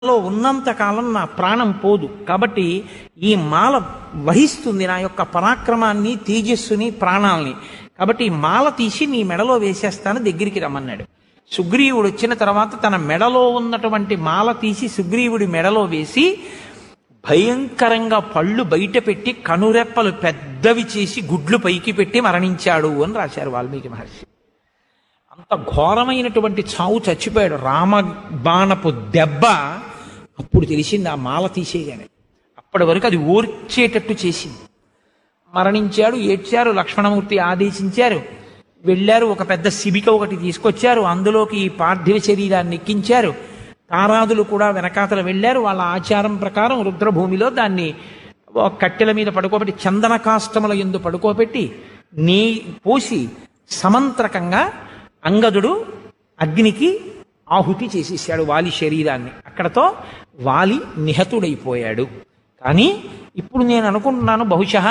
లో ఉన్నంత కాలం నా ప్రాణం పోదు కాబట్టి ఈ మాల వహిస్తుంది నా యొక్క పరాక్రమాన్ని తేజస్సుని ప్రాణాల్ని కాబట్టి ఈ మాల తీసి నీ మెడలో వేసేస్తాను దగ్గరికి రమ్మన్నాడు సుగ్రీవుడు వచ్చిన తర్వాత తన మెడలో ఉన్నటువంటి మాల తీసి సుగ్రీవుడి మెడలో వేసి భయంకరంగా పళ్ళు బయట పెట్టి కనురెప్పలు పెద్దవి చేసి గుడ్లు పైకి పెట్టి మరణించాడు అని రాశారు వాల్మీకి మహర్షి అంత ఘోరమైనటువంటి చావు చచ్చిపోయాడు రామ బాణపు దెబ్బ అప్పుడు తెలిసింది ఆ మాల తీసేయగానే అప్పటి వరకు అది ఓర్చేటట్టు చేసింది మరణించాడు ఏడ్చారు లక్ష్మణమూర్తి ఆదేశించారు వెళ్ళారు ఒక పెద్ద శిబిక ఒకటి తీసుకొచ్చారు అందులోకి ఈ పార్థివ శరీరాన్ని ఎక్కించారు తారాదులు కూడా వెనకాతల వెళ్ళారు వాళ్ళ ఆచారం ప్రకారం రుద్రభూమిలో దాన్ని ఒక కట్టెల మీద పడుకోబెట్టి చందన కాష్టముల ఎందు పడుకోబెట్టి నీ పోసి సమంత్రకంగా అంగదుడు అగ్నికి ఆహుతి చేసేసాడు వాలి శరీరాన్ని అక్కడతో వాలి నిహతుడైపోయాడు కానీ ఇప్పుడు నేను అనుకుంటున్నాను బహుశः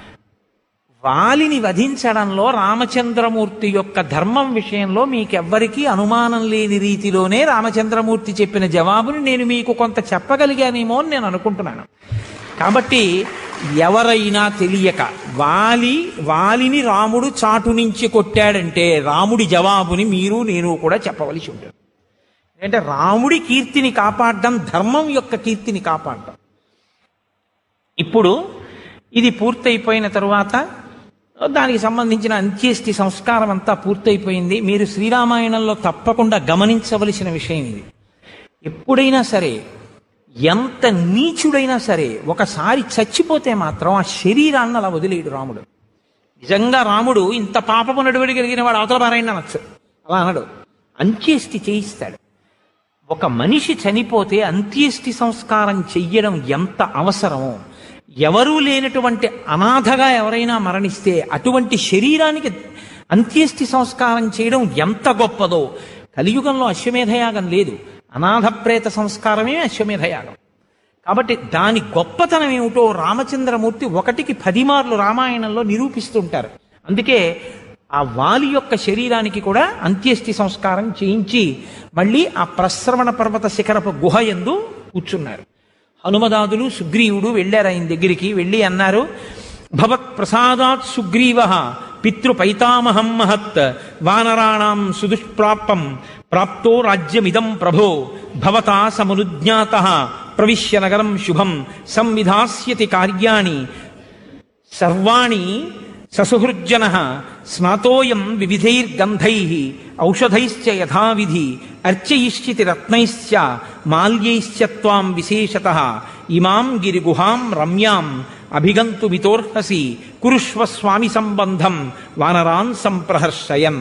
వాలిని వధించడంలో రామచంద్రమూర్తి యొక్క ధర్మం విషయంలో మీకెవ్వరికీ అనుమానం లేని రీతిలోనే రామచంద్రమూర్తి చెప్పిన జవాబుని నేను మీకు కొంత చెప్పగలిగానేమో అని నేను అనుకుంటున్నాను కాబట్టి ఎవరైనా తెలియక వాలి వాలిని రాముడు చాటు నుంచి కొట్టాడంటే రాముడి జవాబుని మీరు నేను కూడా చెప్పవలసి ఉంటుంది అంటే రాముడి కీర్తిని కాపాడడం ధర్మం యొక్క కీర్తిని కాపాడడం ఇప్పుడు ఇది పూర్తయిపోయిన తరువాత దానికి సంబంధించిన అంత్యేష్టి సంస్కారం అంతా పూర్తయిపోయింది మీరు శ్రీరామాయణంలో తప్పకుండా గమనించవలసిన విషయం ఇది ఎప్పుడైనా సరే ఎంత నీచుడైనా సరే ఒకసారి చచ్చిపోతే మాత్రం ఆ శరీరాన్ని అలా వదిలేడు రాముడు నిజంగా రాముడు ఇంత పాపము నడువడి కలిగిన వాడు అవతల పారాయణ అనొచ్చు అలా అనడు అంత్యేష్టి చేయిస్తాడు ఒక మనిషి చనిపోతే అంత్యేష్టి సంస్కారం చెయ్యడం ఎంత అవసరమో ఎవరూ లేనటువంటి అనాథగా ఎవరైనా మరణిస్తే అటువంటి శరీరానికి అంత్యేష్టి సంస్కారం చేయడం ఎంత గొప్పదో కలియుగంలో అశ్వమేధయాగం లేదు అనాథ ప్రేత సంస్కారమే అశ్వమేధయాగం కాబట్టి దాని గొప్పతనం ఏమిటో రామచంద్రమూర్తి ఒకటికి పది మార్లు రామాయణంలో నిరూపిస్తుంటారు అందుకే ఆ వాలి యొక్క శరీరానికి కూడా అంత్యేష్టి సంస్కారం చేయించి మళ్ళీ ఆ ప్రశ్రవణ పర్వత శిఖరపు గుహ ఎందు కూర్చున్నారు హనుమదాదులు సుగ్రీవుడు వెళ్ళారు ఆయన దగ్గరికి వెళ్ళి అన్నారు భవత్ ప్రసాదాత్ సుగ్రీవ పితృపైతామహం మహత్ వానరాణం సుదుష్ప్రాపం ప్రాప్తో రాజ్యమిదం ప్రభో భవతా సమునుజ్ఞాత ప్రవిశ్య నగరం శుభం సంవిధాస్యతి కార్యాణి సర్వాణి ససుహృజ్జన స్నాతోయం వివిధైర్గంధై ఔషధైశ్చ యథావిధి అర్చయిష్యతి రత్నైశ్చ మాల్యైశ్చ త్వాం విశేషత ఇమాం గిరిగుహాం రమ్యాం అభిగంతుమితోర్హసి కురుష్వ స్వామి సంబంధం వానరాన్ సంప్రహర్షయన్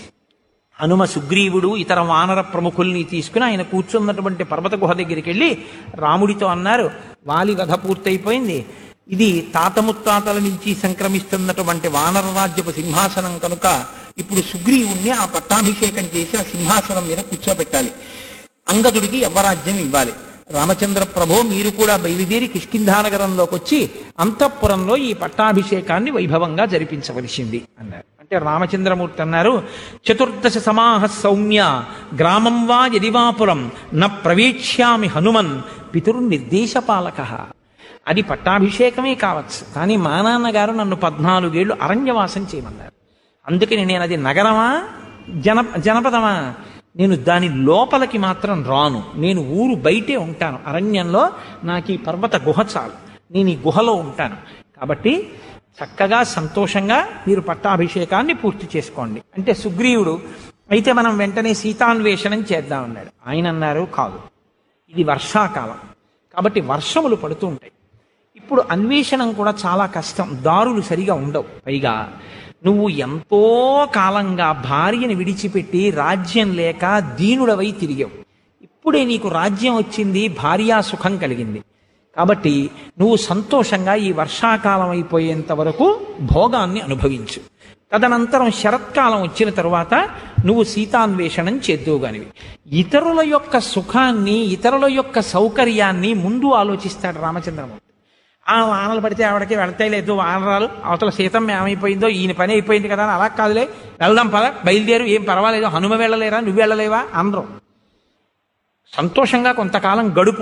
హనుమ సుగ్రీవుడు ఇతర వానర ప్రముఖుల్ని తీసుకుని ఆయన కూర్చున్నటువంటి పర్వత గుహ దగ్గరికి వెళ్ళి రాముడితో అన్నారు వాలి వధ పూర్తయిపోయింది ఇది తాత ముత్తాతల నుంచి సంక్రమిస్తున్నటువంటి వానర రాజ్యపు సింహాసనం కనుక ఇప్పుడు సుగ్రీవుణ్ణి ఆ పట్టాభిషేకం చేసి ఆ సింహాసనం మీద కూర్చోబెట్టాలి అంగదుడికి యవ్వరాజ్యం ఇవ్వాలి రామచంద్ర ప్రభో మీరు కూడా బయలుదేరి కిష్కింధానగరంలోకి వచ్చి అంతఃపురంలో ఈ పట్టాభిషేకాన్ని వైభవంగా జరిపించవలసింది అన్నారు అంటే రామచంద్రమూర్తి అన్నారు చతుర్దశ సమాహ సౌమ్య గ్రామం వా యదివాపురం న ప్రవేక్ష్యామి హనుమన్ పితుర్నిర్దేశపాలక అది పట్టాభిషేకమే కావచ్చు కానీ మా నాన్నగారు నన్ను పద్నాలుగేళ్లు అరణ్యవాసం చేయమన్నారు అందుకని నేను అది నగరమా జన జనపదమా నేను దాని లోపలికి మాత్రం రాను నేను ఊరు బయటే ఉంటాను అరణ్యంలో నాకు ఈ పర్వత గుహ చాలు నేను ఈ గుహలో ఉంటాను కాబట్టి చక్కగా సంతోషంగా మీరు పట్టాభిషేకాన్ని పూర్తి చేసుకోండి అంటే సుగ్రీవుడు అయితే మనం వెంటనే సీతాన్వేషణం చేద్దాం అన్నాడు ఆయన అన్నారు కాదు ఇది వర్షాకాలం కాబట్టి వర్షములు పడుతూ ఉంటాయి ఇప్పుడు అన్వేషణం కూడా చాలా కష్టం దారులు సరిగా ఉండవు పైగా నువ్వు ఎంతో కాలంగా భార్యని విడిచిపెట్టి రాజ్యం లేక దీనుడవై తిరిగావు ఇప్పుడే నీకు రాజ్యం వచ్చింది భార్యా సుఖం కలిగింది కాబట్టి నువ్వు సంతోషంగా ఈ వర్షాకాలం అయిపోయేంత వరకు భోగాన్ని అనుభవించు తదనంతరం శరత్కాలం వచ్చిన తరువాత నువ్వు సీతాన్వేషణం చేద్దువుగానివి ఇతరుల యొక్క సుఖాన్ని ఇతరుల యొక్క సౌకర్యాన్ని ముందు ఆలోచిస్తాడు రామచంద్రమూర్తి ఆ వానలు పడితే ఆవిడకి వెళ్తాయి లేదు వానరాలు అవతల సీతం ఏమైపోయిందో ఈయన పని అయిపోయింది కదా అని అలా కాదులే వెళ్దాం పద బయలుదేరు ఏం పర్వాలేదు హనుమ వెళ్ళలేరా నువ్వు వెళ్ళలేవా అనరు సంతోషంగా కొంతకాలం గడుపు